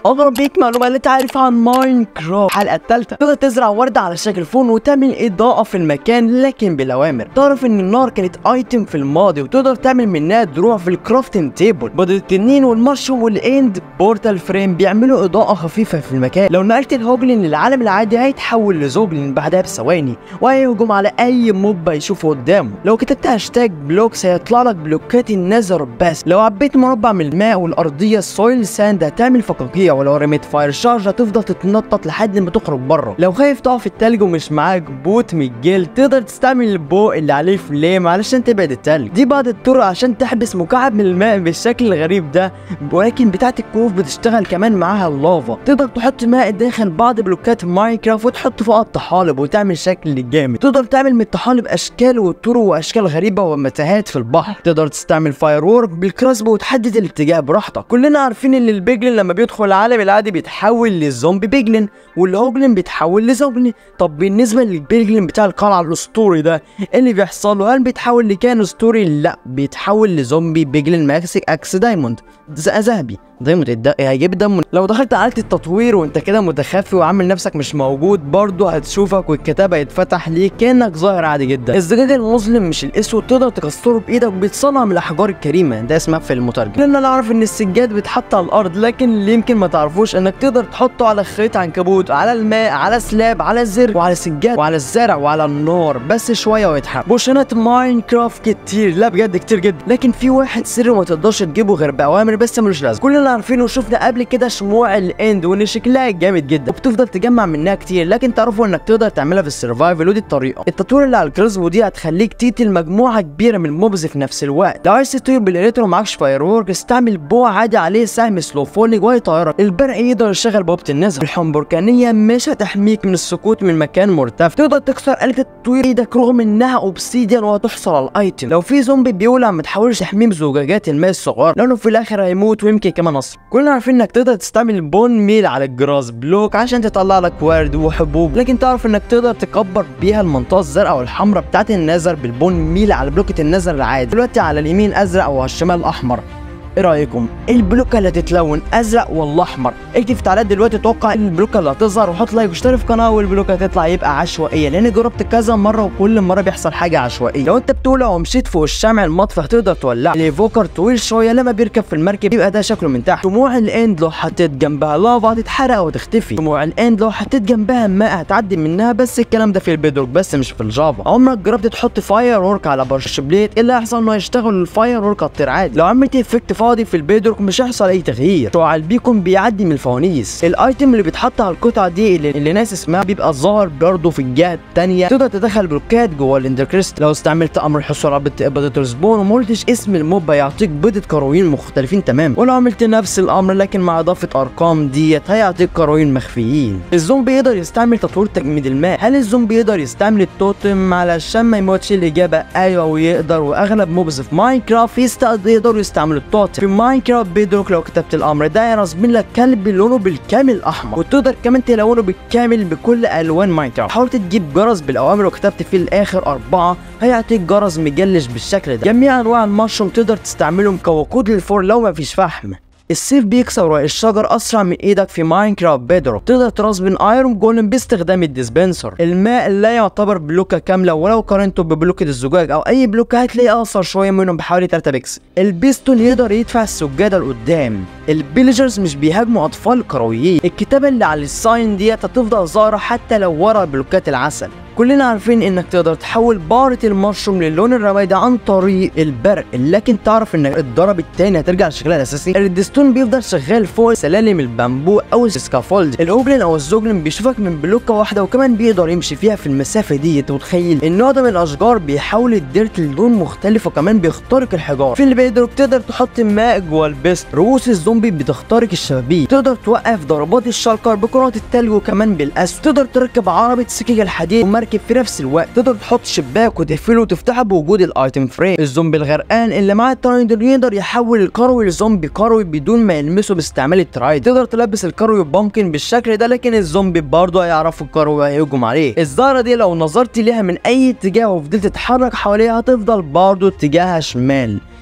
اغرب بيك معلومه اللي تعرف عن ماينكرافت الحلقه الثالثه تقدر تزرع ورده على شكل فون وتعمل اضاءه في المكان لكن بالاوامر تعرف ان النار كانت ايتم في الماضي وتقدر تعمل منها دروع في الكرافتنج تيبل بدل التنين والمشروم والاند بورتال فريم بيعملوا اضاءه خفيفه في المكان لو نقلت الهوجلين للعالم العادي هيتحول لزوجلين بعدها بثواني وهيهجم على اي موب يشوفه قدامه لو كتبت هاشتاج بلوكس هيطلع لك بلوكات النذر بس لو عبيت مربع من الماء والارضيه السويل ساند هتعمل فقاقيع ولو رميت فاير شارج هتفضل تتنطط لحد ما تخرج بره لو خايف تقع في التلج ومش معاك بوت من الجلد تقدر تستعمل البو اللي عليه فليم علشان تبعد التلج دي بعض الطرق عشان تحبس مكعب من الماء بالشكل الغريب ده ولكن بتاعت الكهوف بتشتغل كمان معاها اللافا تقدر تحط ماء داخل بعض بلوكات ماينكرافت وتحط فوقها الطحالب وتعمل شكل جامد تقدر تعمل من الطحالب اشكال وطرق واشكال غريبه ومتاهات في البحر تقدر تستعمل فاير وورك بالكراسبو وتحدد الاتجاه براحتك كلنا عارفين ان البيجلين لما بيدخل العالم العادي بيتحول للزومبي بيجلين والهوجلين بيتحول لزوجلين طب بالنسبه للبيجلين بتاع القلعه الاسطوري ده ايه اللي بيحصل له هل بيتحول لكائن اسطوري لا بيتحول لزومبي بيجلين ماكسيك اكس دايموند ز- ذهبي دايموند الد- هيجيب دم لو دخلت على آلة التطوير وانت كده متخفي وعامل نفسك مش موجود برضه هتشوفك والكتاب هيتفتح ليك كانك ظاهر عادي جدا الزجاج المظلم مش الاسود تقدر تكسره بايدك بيتصنع من الاحجار الكريمه ده اسمها في المترجم لان انا اعرف ان السجاد بيتحط على الارض لكن اللي يمكن ما تعرفوش انك تقدر تحطه على خيط عنكبوت على الماء على سلاب على زر وعلى سجاد وعلى الزرع وعلى النار بس شويه ويتحرق بوشنات ماينكرافت كتير لا بجد كتير جدا لكن في واحد سر ما تقدرش تجيبه غير باوامر بس ملوش لازمه كلنا عارفينه وشفنا قبل كده شموع الاند وان شكلها جامد جدا وبتفضل تجمع منها كتير لكن تعرفوا انك تقدر تعملها في السرفايفل ودي الطريقه التطوير اللي على الكريزبو دي هتخليك تقتل مجموعه كبيره من الموبز في نفس الوقت لو عايز تطير بالاليتر ومعكش فاير وورك استعمل بو عادي عليه سهم سلو فولينج وهيطيرك البرق يقدر يشغل بوابه النزل الحنبركانيه مش هتحميك من السقوط من مكان مرتفع تقدر تكسر آلة التطوير ايدك رغم انها اوبسيديان وهتحصل على الايتم لو في زومبي بيولع ما تحاولش تحميه بزجاجات الماء الصغار لانه في الاخر هيموت ويمكن كمان اصلا كلنا عارفين انك تقدر تستعمل بون ميل على الجراس بلوك عشان تطلع لك ورد وحبوب لكن تعرف انك تقدر تكبر بيها المنطقه الزرقاء والحمراء بتاعت النزر بالبون ميل على بلوكه النزر العادي دلوقتي على اليمين ازرق وعلى الشمال احمر ايه رايكم ايه البلوكه اللي هتتلون ازرق ولا احمر اكتب في التعليقات دلوقتي توقع ايه البلوكه اللي هتظهر وحط لايك واشترك في القناه والبلوكه هتطلع يبقى عشوائيه لان جربت كذا مره وكل مره بيحصل حاجه عشوائيه لو انت بتولع ومشيت فوق الشمع المطفى هتقدر تولع الايفوكر طويل شويه لما بيركب في المركب يبقى ده شكله من تحت شموع الاند لو حطيت جنبها لافا هتتحرق وتختفي شموع الاند لو حطيت جنبها ماء هتعدي منها بس الكلام ده في البيدروك بس مش في الجافا عمرك جربت تحط فاير وورك على برش بليت ايه اللي هيحصل انه هيشتغل الفاير وورك هتطير عادي لو عملت افكت فاضي في البيدروك مش هيحصل اي تغيير شعاع البيكون بيعدي من الفوانيس الايتم اللي بيتحط على القطعه دي اللي, اللي ناس اسمها بيبقى ظاهر برضه في الجهه الثانيه تقدر تدخل بلوكات جوه الاندركريست لو استعملت امر الحصول على بيضة سبون وما قلتش اسم الموب هيعطيك بيضة كروين مختلفين تماما ولو عملت نفس الامر لكن مع اضافه ارقام ديت هيعطيك كروين مخفيين الزومبي يقدر يستعمل تطوير تجميد الماء هل الزومبي يقدر يستعمل التوتم علشان ما يموتش الاجابه ايوه ويقدر واغلب موبز في ماينكرافت يست- يقدروا يستعملوا التوتم في ماينكرافت بيدروك لو كتبت الامر ده يرسم لك كلب لونه بالكامل احمر وتقدر كمان تلونه بالكامل بكل الوان ماينكرافت حاولت تجيب جرس بالاوامر وكتبت في الاخر اربعه هيعطيك جرس مجلش بالشكل ده جميع انواع المشروم تقدر تستعملهم كوقود للفور لو ما فيش فحم السيف بيكسر ورق الشجر اسرع من ايدك في ماينكرافت بيدروك تقدر ترسبن ايرون جولم باستخدام الديسبنسر الماء لا يعتبر بلوكه كامله ولو قارنته ببلوكه الزجاج او اي بلوكه هتلاقيه اقصر شويه منهم بحوالي 3 بكسل البيستون يقدر يدفع السجاده لقدام البيلجرز مش بيهاجموا اطفال كرويين الكتابه اللي على الساين ديت هتفضل ظاهره حتى لو ورا بلوكات العسل كلنا عارفين انك تقدر تحول بارة المشروم للون الرمادي عن طريق البرق لكن تعرف انك الضرب التاني هترجع لشكلها الاساسي الريدستون بيفضل شغال فوق سلالم البامبو او السكافولد الاوجلين او الزوجلين بيشوفك من بلوكه واحده وكمان بيقدر يمشي فيها في المسافه دي انت متخيل النوع ده من الاشجار بيحول الديرت للون مختلف وكمان بيخترق الحجار في اللي بيقدر تقدر تحط ماء جوه البيست رؤوس الزومبي بتخترق الشبابيك تقدر توقف ضربات الشلكر بكرات التلج وكمان بالاسود تقدر تركب عربه سكك الحديد ومركب في نفس الوقت تقدر تحط شباك وتقفله وتفتحه بوجود الايتم فريم الزومبي الغرقان اللي معاه الترايدر يقدر يحول الكروي لزومبي كروي بدون ما يلمسه باستعمال الترايد تقدر تلبس الكروي بامكن بالشكل ده لكن الزومبي برضه هيعرفوا الكروي وهيهجم عليه الزهره دي لو نظرت ليها من اي اتجاه وفضلت تتحرك حواليها هتفضل برضه اتجاهها شمال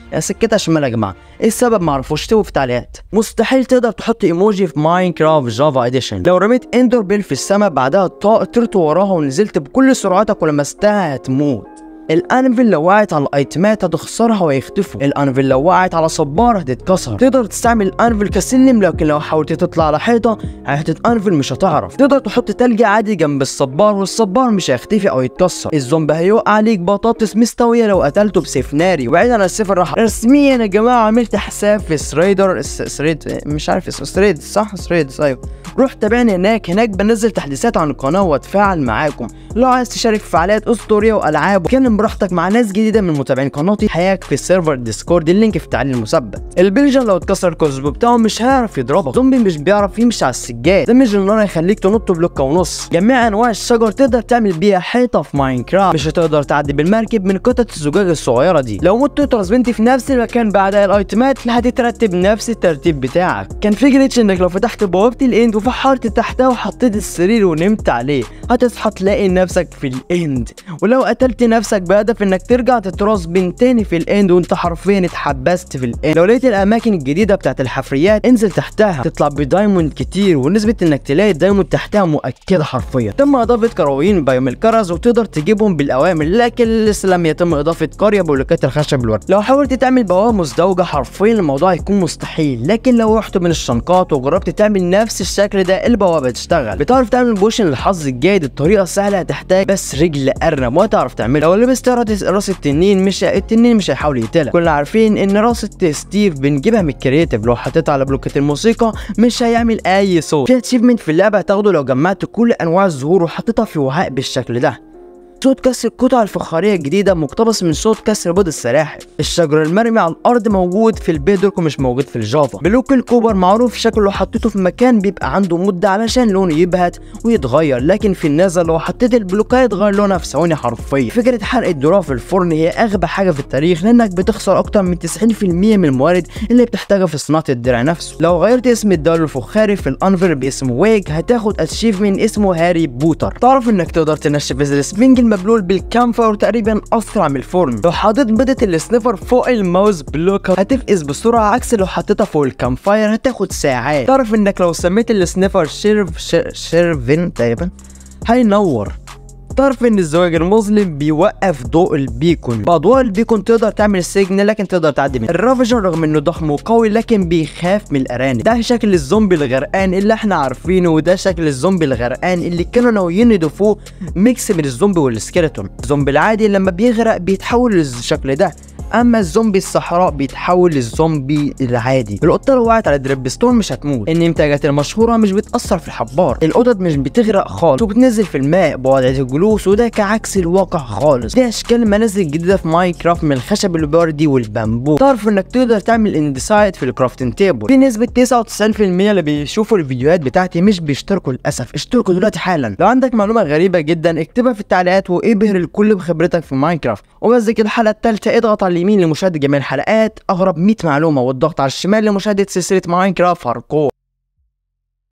يا سكتها شمال يا جماعه ايه السبب معرفوش اكتبوا في التعليقات مستحيل تقدر تحط ايموجي في ماينكرافت جافا اديشن لو رميت اندر بيل في السماء بعدها الطائر طرت وراها ونزلت بكل سرعتك ولمستها هتموت الانفل لو وقعت على الايتمات هتخسرها ويختفوا الانفل لو وقعت على صبار هتتكسر تقدر تستعمل الانفل كسلم لكن لو حاولت تطلع على حيطه هتتانفل مش هتعرف تقدر تحط تلج عادي جنب الصبار والصبار مش هيختفي او يتكسر الزومبي هيوقع عليك بطاطس مستويه لو قتلته بسيف ناري وبعيد عن السيف الراحه رسميا يا جماعه عملت حساب في سريدر سريد مش عارف اسمه سريد صح سريد ايوه روح تابعني هناك هناك بنزل تحديثات عن القناه واتفاعل معاكم لو عايز تشارك في فعاليات اسطوريه والعاب وكلم براحتك مع ناس جديده من متابعين قناتي حياك في السيرفر ديسكورد اللينك في التعليق المثبت البلجن لو اتكسر الكوزبو بتاعه مش هيعرف يضربك زومبي مش بيعرف يمشي على السجاد دمج النار هيخليك تنط بلوكه ونص جميع انواع الشجر تقدر تعمل بيها حيطه في ماينكرافت مش هتقدر تعدي بالمركب من قطعه الزجاج الصغيره دي لو مت ترسبنتي في نفس المكان بعد الايتمات هتترتب نفس الترتيب بتاعك كان في جليتش انك لو فتحت بوابه الاند وفحرت تحتها وحطيت السرير ونمت عليه هتصحى تلاقي نفسك في الاند ولو قتلت نفسك بهدف انك ترجع تتراس بين تاني في الاند وانت حرفيا اتحبست في الاند لو لقيت الاماكن الجديده بتاعت الحفريات انزل تحتها تطلع بدايموند كتير ونسبه انك تلاقي الدايموند تحتها مؤكده حرفيا تم اضافه كرويين بايوم الكرز وتقدر تجيبهم بالاوامر لكن لسه لم يتم اضافه قريه بلوكات الخشب الورد لو حاولت تعمل بوابه مزدوجه حرفيا الموضوع هيكون مستحيل لكن لو رحت من الشنقات وجربت تعمل نفس الشكل ده البوابه تشتغل بتعرف تعمل بوشن للحظ الجيد الطريقه السهله هتحتاج بس رجل ارنب وهتعرف تعملها لو لبست راس راس التنين مش التنين مش هيحاول يقتلك كلنا عارفين ان راس ستيف بنجيبها من الكرياتيف لو حطيتها على بلوكات الموسيقى مش هيعمل اي صوت في اتشيفمنت في اللعبه هتاخده لو جمعت كل انواع الزهور وحطيتها في وعاء بالشكل ده صوت كسر القطع الفخارية الجديدة مقتبس من صوت كسر بيض السلاحف الشجر المرمي على الأرض موجود في البيدروك ومش موجود في الجافا بلوك الكوبر معروف شكله لو حطيته في مكان بيبقى عنده مدة علشان لونه يبهت ويتغير لكن في النازل لو حطيت البلوكات يتغير لونها في ثواني حرفيا فكرة حرق الذرة في الفرن هي أغبى حاجة في التاريخ لأنك بتخسر أكتر من 90% من الموارد اللي بتحتاجها في صناعة الدرع نفسه لو غيرت اسم الدولة الفخاري في الأنفر باسم ويج هتاخد اتشيفمنت اسمه هاري بوتر تعرف إنك تقدر تنشف السبنج المبلول بالكامفر تقريبا اسرع من الفرن لو حطيت بيضة السنيفر فوق الماوس بلوك هتفقس بسرعة عكس لو حطيتها فوق الكامفاير هتاخد ساعات تعرف انك لو سميت السنيفر شيرف شيرفين تقريبا هينور تعرف ان الزواج المظلم بيوقف ضوء البيكون باضواء البيكون تقدر تعمل سجن لكن تقدر تعدي منه الرافجر رغم انه ضخم وقوي لكن بيخاف من الارانب ده شكل الزومبي الغرقان اللي احنا عارفينه وده شكل الزومبي الغرقان اللي كانوا ناويين يضيفوه ميكس من الزومبي والسكيلتون الزومبي العادي لما بيغرق بيتحول للشكل ده اما الزومبي الصحراء بيتحول للزومبي العادي القطه لو وقعت على دريب ستون مش هتموت النمتاجات المشهوره مش بتاثر في الحبار القطط مش بتغرق خالص وبتنزل في الماء بوضعيه الجلوس وده كعكس الواقع خالص دي اشكال منازل جديده في ماينكرافت من الخشب البردي والبامبو تعرف انك تقدر تعمل اندسايد في الكرافتنج تيبل في نسبه 99% اللي بيشوفوا الفيديوهات بتاعتي مش بيشتركوا للاسف اشتركوا دلوقتي حالا لو عندك معلومه غريبه جدا اكتبها في التعليقات وابهر الكل بخبرتك في ماينكرافت وبس كده الحلقه الثالثه اضغط على اليمين لمشاهده جميع الحلقات اغرب 100 معلومه والضغط على الشمال لمشاهده سلسله ماينكرافت هاركور